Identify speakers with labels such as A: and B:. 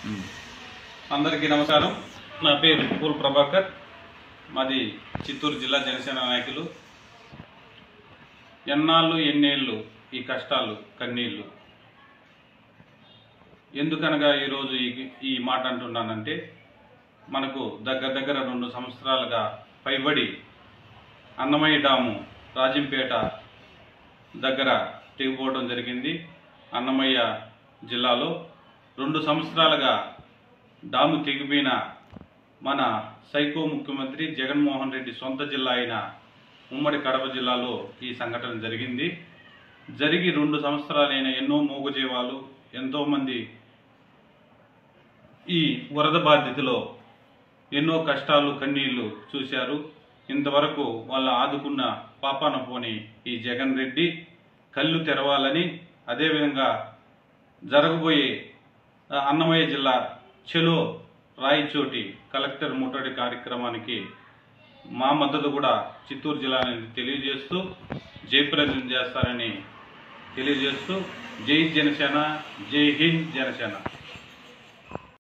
A: అందరికీ నమస్కారం నా పేరు పూల్ ప్రభాకర్ మాది చిత్తూరు జిల్లా జనసేన నాయకులు ఎన్నాళ్ళు ఎన్నేళ్ళు ఈ కష్టాలు కన్నీళ్ళు ఎందుకనగా ఈరోజు ఈ ఈ మాట అంటున్నానంటే మనకు దగ్గర దగ్గర రెండు సంవత్సరాలుగా పైబడి అన్నమయ్య డాము రాజంపేట దగ్గర తెగిపోవడం జరిగింది అన్నమయ్య జిల్లాలో రెండు సంవత్సరాలుగా డాము తెగిపోయిన మన సైకో ముఖ్యమంత్రి జగన్మోహన్ రెడ్డి సొంత జిల్లా అయిన ఉమ్మడి కడప జిల్లాలో ఈ సంఘటన జరిగింది జరిగి రెండు సంవత్సరాలైన ఎన్నో మూగజీవాలు ఎంతోమంది ఈ వరద బాధితులో ఎన్నో కష్టాలు కన్నీళ్లు చూశారు ఇంతవరకు వాళ్ళ ఆదుకున్న పాపాన పోని ఈ జగన్ రెడ్డి కళ్ళు తెరవాలని అదేవిధంగా జరగబోయే ఆ, అన్నమయ్య జిల్లా చెలో రాయచోటి కలెక్టర్ ముట్టడి కార్యక్రమానికి మా మద్దతు కూడా చిత్తూరు జిల్లా నుంచి తెలియజేస్తూ జయప్రదం చేస్తారని తెలియజేస్తూ జై జనసేన జై హింద్ జనసేన